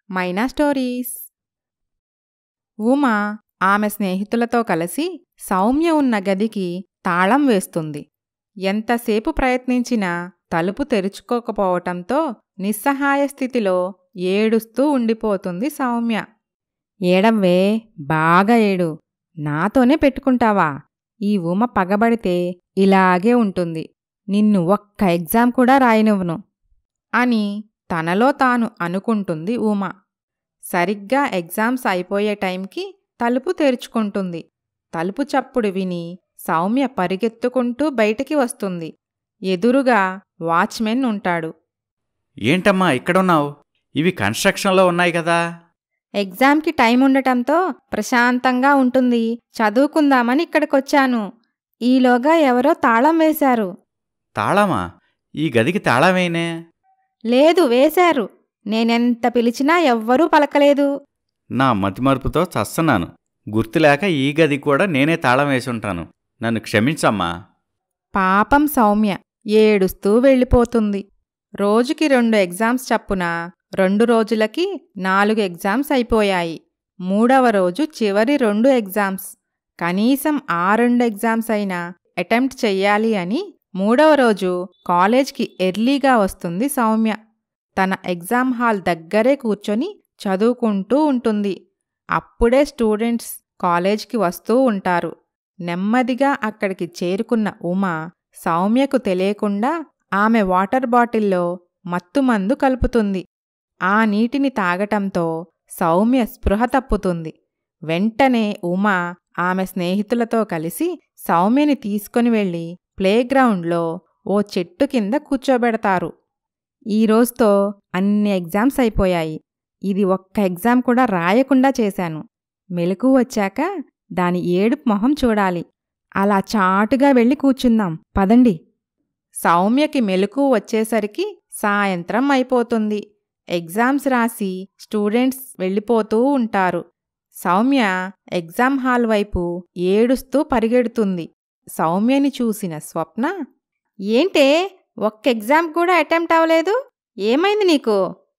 మైనా stories Uma ఆమె స్నేహితులతో కలిసి సౌమ్య ఉన్న గదికి తాళం వేస్తుంది ఎంతసేపు ప్రయత్నించినా తలుపు తెరుచుకోకపోవటంతో నిస్సహాయ స్థితిలో ఏడుస్తూ ఉండిపోతుంది సౌమ్య ఏడవ్వే బాగా ఏడు నాతోనే పెట్టుకుంటావా ఈ ఉమ పగబడితే ఇలాగే ఉంటుంది నిన్ను ఒక్క ఎగ్జామ్ కూడా రాయనివ్వను అని తనలో తాను అనుకుంటుంది ఉమ సరిగ్గా ఎగ్జామ్స్ అయిపోయే టైంకి తలుపు తెరుచుకుంటుంది తలుపు చప్పుడు విని సౌమ్య పరిగెత్తుకుంటూ బయటికి వస్తుంది ఎదురుగా వాచ్మెన్ ఉంటాడు ఏంటమ్మా ఇక్కడున్నావు ఇవి కన్స్ట్రక్షన్లో ఉన్నాయి కదా ఎగ్జామ్కి టైం ఉండటంతో ప్రశాంతంగా ఉంటుంది చదువుకుందామని ఇక్కడికొచ్చాను ఈలోగా ఎవరో తాళం వేశారు తాళమా ఈ గదికి తాళమేనే లేదు వేశారు నేనెంత పిలిచినా ఎవ్వరూ పలకలేదు నా మతిమరుపుతో చస్తున్నాను గుర్తులేక ఈ గది కూడా నేనే తాళం వేసుంటాను నన్ను క్షమించమ్మా పాపం సౌమ్య ఏడుస్తూ వెళ్ళిపోతుంది రోజుకి రెండు ఎగ్జామ్స్ చప్పున రెండు రోజులకి నాలుగు ఎగ్జామ్స్ అయిపోయాయి మూడవ రోజు చివరి రెండు ఎగ్జామ్స్ కనీసం ఆ రెండు ఎగ్జామ్స్ అయినా అటెంప్ట్ చెయ్యాలి అని మూడవ రోజు కాలేజ్కి ఎర్లీగా వస్తుంది సౌమ్య తన ఎగ్జామ్ హాల్ దగ్గరే కూర్చొని చదువుకుంటూ ఉంటుంది అప్పుడే స్టూడెంట్స్ కాలేజ్కి వస్తూ ఉంటారు నెమ్మదిగా అక్కడికి చేరుకున్న ఉమా సౌమ్యకు తెలియకుండా ఆమె వాటర్ బాటిల్లో మత్తుమందు కలుపుతుంది ఆ నీటిని తాగటంతో సౌమ్య స్పృహ తప్పుతుంది వెంటనే ఉమా ఆమె స్నేహితులతో కలిసి సౌమ్యని తీసుకొని వెళ్ళి ప్లేగ్రౌండ్లో ఓ చెట్టు కింద కూర్చోబెడతారు ఈ రోజుతో అన్ని ఎగ్జామ్స్ అయిపోయాయి ఇది ఒక్క ఎగ్జామ్ కూడా రాయకుండా చేశాను మెలకు వచ్చాక దాని ఏడుపు మొహం చూడాలి అలా చాటుగా వెళ్ళి కూర్చుందాం పదండి సౌమ్యకి మెలకు వచ్చేసరికి సాయంత్రం అయిపోతుంది ఎగ్జామ్స్ రాసి స్టూడెంట్స్ వెళ్ళిపోతూ ఉంటారు సౌమ్య ఎగ్జామ్ హాల్ వైపు ఏడుస్తూ పరిగెడుతుంది సౌమ్యని చూసిన స్వప్న ఏంటే ఒక్క ఎగ్జామ్ కూడా అటెంప్ట్ అవ్వలేదు ఏమైంది నీకు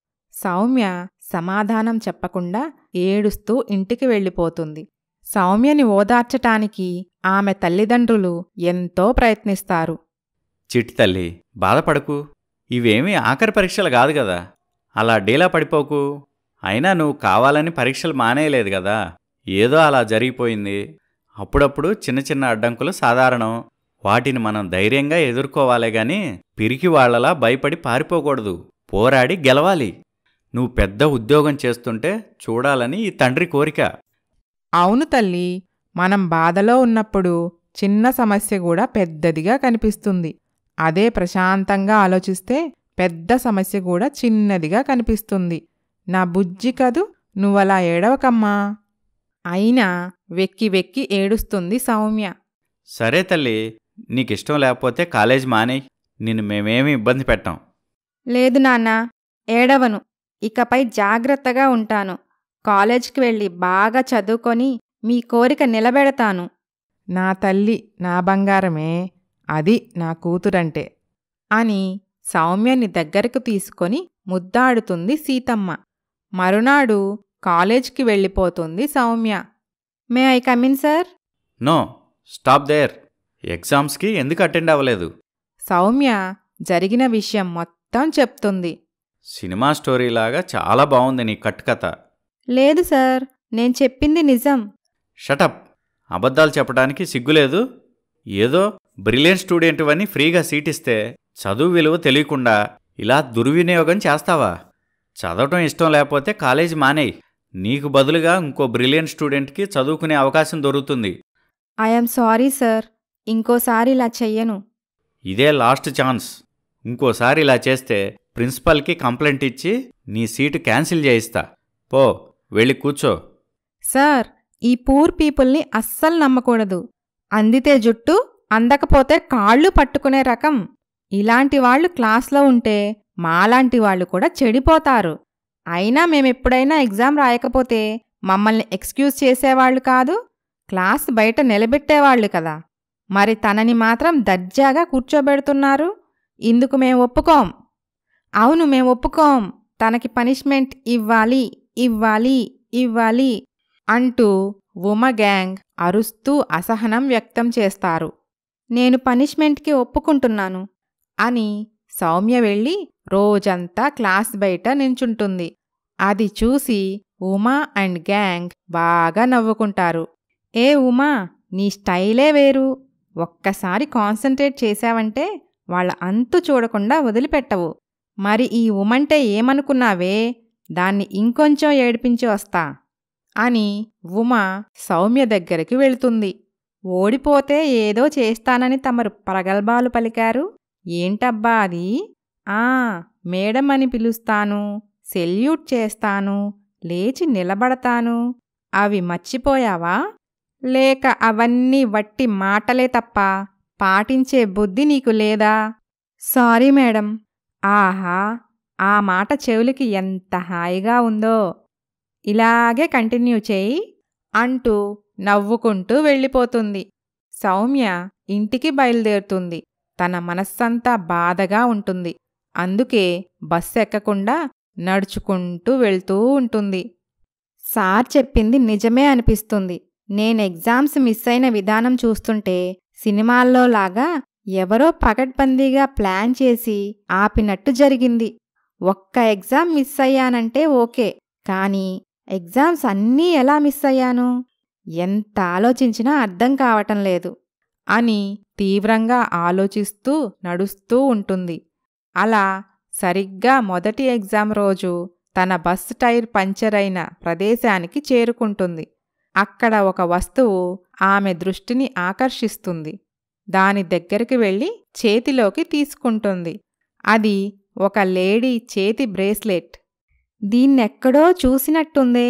సౌమ్య సమాధానం చెప్పకుండా ఏడుస్తూ ఇంటికి వెళ్ళిపోతుంది సౌమ్యని ఓదార్చటానికి ఆమె తల్లిదండ్రులు ఎంతో ప్రయత్నిస్తారు చిట్టి తల్లి బాధపడకు ఇవేమీ ఆఖరి పరీక్షలు కాదు కదా అలా డీలా పడిపోకు అయినా నువ్వు కావాలని పరీక్షలు మానేయలేదు కదా ఏదో అలా జరిగిపోయింది అప్పుడప్పుడు చిన్న చిన్న అడ్డంకులు సాధారణం వాటిని మనం ధైర్యంగా ఎదుర్కోవాలే గాని పిరికి వాళ్లలా భయపడి పారిపోకూడదు పోరాడి గెలవాలి నువ్వు పెద్ద ఉద్యోగం చేస్తుంటే చూడాలని ఈ తండ్రి కోరిక అవును తల్లి మనం బాధలో ఉన్నప్పుడు చిన్న సమస్య కూడా పెద్దదిగా కనిపిస్తుంది అదే ప్రశాంతంగా ఆలోచిస్తే పెద్ద సమస్య కూడా చిన్నదిగా కనిపిస్తుంది నా బుజ్జి కదూ నువ్వలా ఏడవకమ్మా అయినా వెక్కి వెక్కి ఏడుస్తుంది సౌమ్య సరే తల్లి నీకిష్టం లేకపోతే కాలేజ్ మానేయ్ నిన్ను మేమేమీ ఇబ్బంది పెట్టాం లేదు నాన్న ఏడవను ఇకపై జాగ్రత్తగా ఉంటాను కాలేజ్కి వెళ్ళి బాగా చదువుకొని మీ కోరిక నిలబెడతాను నా తల్లి నా బంగారమే అది నా కూతురంటే అని సౌమ్యని దగ్గరకు తీసుకొని ముద్దాడుతుంది సీతమ్మ మరునాడు కాలేజ్కి వెళ్ళిపోతుంది Soumya may I come in sir no stop there ఎగ్జామ్స్కి ఎందుకు అటెండ్ అవ్వలేదు సౌమ్య జరిగిన విషయం మొత్తం చెప్తుంది సినిమా స్టోరీలాగా చాలా బాగుంది నీ కట్టుకథ లేదు సార్ నేను చెప్పింది నిజం షటప్ అబద్ధాలు చెప్పడానికి సిగ్గులేదు ఏదో బ్రిలియంట్ స్టూడెంట్ అని ఫ్రీగా సీట్ ఇస్తే చదువు విలువ తెలియకుండా ఇలా దుర్వినియోగం చేస్తావా చదవటం ఇష్టం లేకపోతే కాలేజీ మానేయ్ నీకు బదులుగా ఇంకో బ్రిలియంట్ స్టూడెంట్కి చదువుకునే అవకాశం దొరుకుతుంది ఐఎమ్ సారీ సార్ ఇంకోసారి ఇలా చెయ్యను ఇదే లాస్ట్ ఛాన్స్ ఇంకోసారి ఇలా చేస్తే ప్రిన్సిపల్కి కంప్లైంట్ ఇచ్చి నీ సీటు క్యాన్సిల్ చేయిస్తా పో వెళ్ళి కూర్చో సార్ ఈ పూర్ పీపుల్ని అస్సలు నమ్మకూడదు అందితే జుట్టు అందకపోతే కాళ్ళు పట్టుకునే రకం ఇలాంటి వాళ్ళు క్లాస్లో ఉంటే మాలాంటి వాళ్ళు కూడా చెడిపోతారు అయినా మేమెప్పుడైనా ఎగ్జామ్ రాయకపోతే మమ్మల్ని ఎక్స్క్యూజ్ చేసేవాళ్ళు కాదు క్లాస్ బయట నిలబెట్టేవాళ్ళు కదా మరి తనని మాత్రం దర్జాగా కూర్చోబెడుతున్నారు ఇందుకు మేం ఒప్పుకోం అవును మేం ఒప్పుకోం తనకి పనిష్మెంట్ ఇవ్వాలి ఇవ్వాలి ఇవ్వాలి అంటూ ఉమ గ్యాంగ్ అరుస్తూ అసహనం వ్యక్తం చేస్తారు నేను పనిష్మెంట్కి ఒప్పుకుంటున్నాను అని సౌమ్య వెళ్ళి రోజంతా క్లాస్ బయట నించుంటుంది అది చూసి ఉమా అండ్ గ్యాంగ్ బాగా నవ్వుకుంటారు ఏ ఉమా నీ స్టైలే వేరు ఒక్కసారి కాన్సంట్రేట్ చేశావంటే వాళ్ళ అంతు చూడకుండా వదిలిపెట్టవు మరి ఈ ఉమంటే ఏమనుకున్నావే దాన్ని ఇంకొంచెం ఏడిపించి వస్తా అని ఉమ సౌమ్య దగ్గరికి వెళ్తుంది ఓడిపోతే ఏదో చేస్తానని తమరు ప్రగల్భాలు పలికారు ఏంటబ్బా అది ఆ మేడం అని పిలుస్తాను సెల్యూట్ చేస్తాను లేచి నిలబడతాను అవి మర్చిపోయావా లేక అవన్నీ వట్టి మాటలే తప్ప పాటించే బుద్ధి నీకు లేదా సారీ మేడం ఆహా ఆ మాట చెవులకి ఎంత హాయిగా ఉందో ఇలాగే కంటిన్యూ చేయి అంటూ నవ్వుకుంటూ వెళ్ళిపోతుంది సౌమ్య ఇంటికి బయలుదేరుతుంది తన మనస్సంతా బాధగా ఉంటుంది అందుకే బస్సు ఎక్కకుండా నడుచుకుంటూ వెళ్తూ ఉంటుంది సార్ చెప్పింది నిజమే అనిపిస్తుంది నేను ఎగ్జామ్స్ మిస్ అయిన విధానం చూస్తుంటే సినిమాల్లో లాగా ఎవరో పకడ్బందీగా ప్లాన్ చేసి ఆపినట్టు జరిగింది ఒక్క ఎగ్జామ్ మిస్ అయ్యానంటే ఓకే కానీ ఎగ్జామ్స్ అన్నీ ఎలా మిస్ అయ్యాను ఎంత ఆలోచించినా అర్థం కావటం లేదు అని తీవ్రంగా ఆలోచిస్తూ నడుస్తూ ఉంటుంది అలా సరిగ్గా మొదటి ఎగ్జామ్ రోజు తన బస్ టైర్ పంచర్ అయిన ప్రదేశానికి చేరుకుంటుంది అక్కడ ఒక వస్తువు ఆమె దృష్టిని ఆకర్షిస్తుంది దాని దగ్గరికి వెళ్ళి చేతిలోకి తీసుకుంటుంది అది ఒక లేడీ చేతి బ్రేస్లెట్ దీన్నెక్కడో చూసినట్టుందే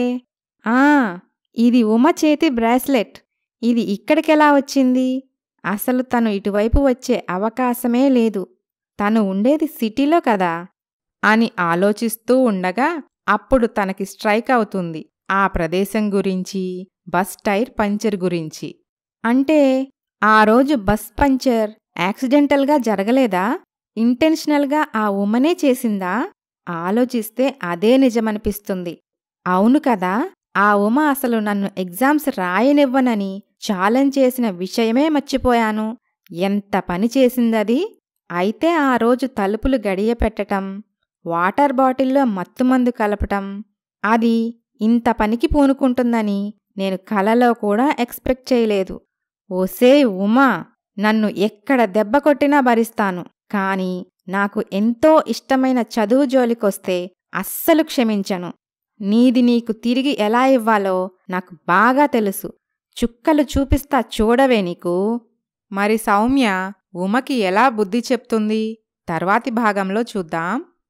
ఆ ఇది ఉమ చేతి బ్రాస్లెట్ ఇది ఇక్కడికెలా వచ్చింది అసలు తను ఇటువైపు వచ్చే అవకాశమే లేదు తను ఉండేది సిటీలో కదా అని ఆలోచిస్తూ ఉండగా అప్పుడు తనకి స్ట్రైక్ అవుతుంది ఆ ప్రదేశం గురించి బస్ టైర్ పంచర్ గురించి అంటే ఆ రోజు బస్ పంచర్ యాక్సిడెంటల్గా జరగలేదా ఇంటెన్షనల్గా ఆ ఉమనే చేసిందా ఆలోచిస్తే అదే నిజమనిపిస్తుంది అవును కదా ఆ ఉమ అసలు నన్ను ఎగ్జామ్స్ రాయనివ్వనని ఛాలెంజ్ చేసిన విషయమే మర్చిపోయాను ఎంత పని చేసిందది అయితే ఆ రోజు తలుపులు గడియ పెట్టటం వాటర్ బాటిల్లో మత్తుమందు కలపటం అది ఇంత పనికి పూనుకుంటుందని నేను కలలో కూడా ఎక్స్పెక్ట్ చేయలేదు ఓసే ఉమా నన్ను ఎక్కడ దెబ్బ కొట్టినా భరిస్తాను కాని నాకు ఎంతో ఇష్టమైన చదువు జోలికొస్తే అస్సలు క్షమించను నీది నీకు తిరిగి ఎలా ఇవ్వాలో నాకు బాగా తెలుసు చుక్కలు చూపిస్తా చూడవే నీకు మరి సౌమ్య ఉమకి ఎలా బుద్ధి చెప్తుంది తర్వాతి భాగంలో చూద్దాం